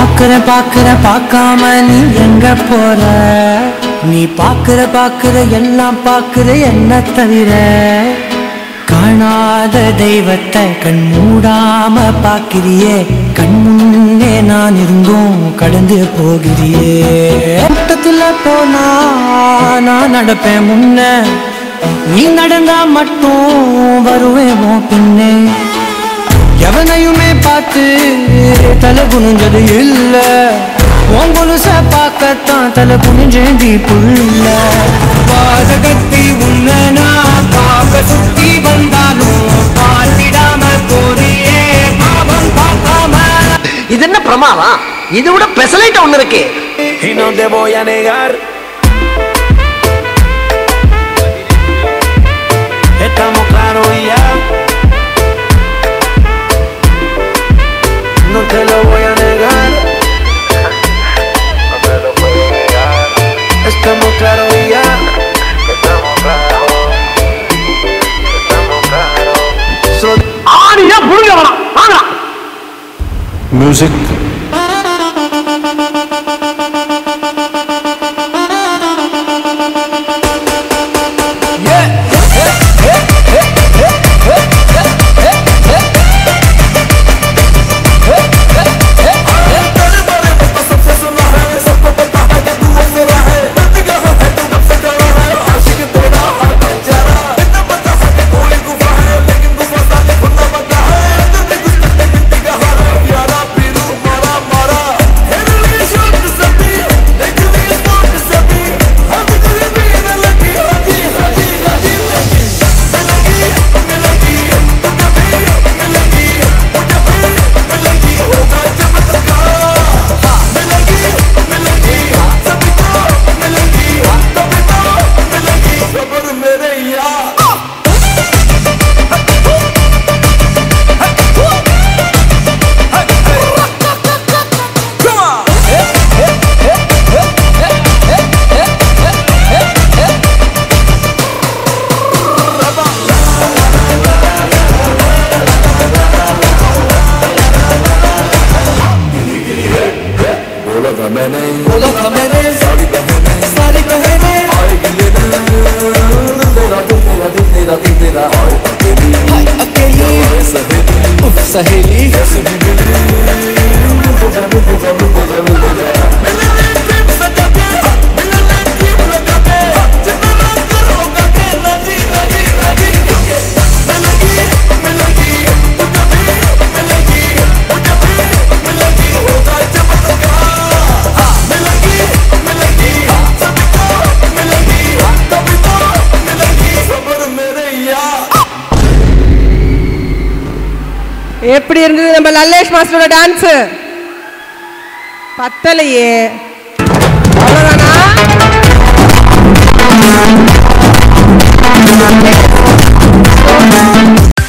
பாக்குற பாக்குற பார்க்காம நீ எங்க போற நீ பாக்குற பாக்குற எல்லாம் பாக்குற என்ன தவிர காணாத தெய்வத்தை கண் மூடாம பாக்கிறியே கண் முன்னே நான் இருந்தும் கடந்து போகிறியே கூட்டத்துல போனா நான் நடப்பேன் முன்ன நீ நடந்தா மட்டும் வருவேன் உன் பின்னே எவனையுமே பார்த்து தலை குனிஞ்சது இல்ல உன் கொலுச பார்க்கத்தான் தலை குனிஞ்சேந்தி புள்ள பாதகத்தி உன்ன நான் பார்க்க சுத்தி வந்தாலும் பார்த்திடாம போறியே பாவம் பார்க்காம இது என்ன பிரமாதம் இது விட பெசலைட் ஒண்ணு இருக்கு Y no te voy a negar. Estamos claros y ya. No te lo voy a negar. No te lo puedo negar. Estamos claros y ya. Estamos claros. Estamos claros. Solo ஆணியா புடுங்க வேணாம் வாங்க Music. सहेली எப்படி இருந்தது நம்ம லல்லேஷ் மாஸ்டரோட dance பத்தலையே அவ்வளவுதானா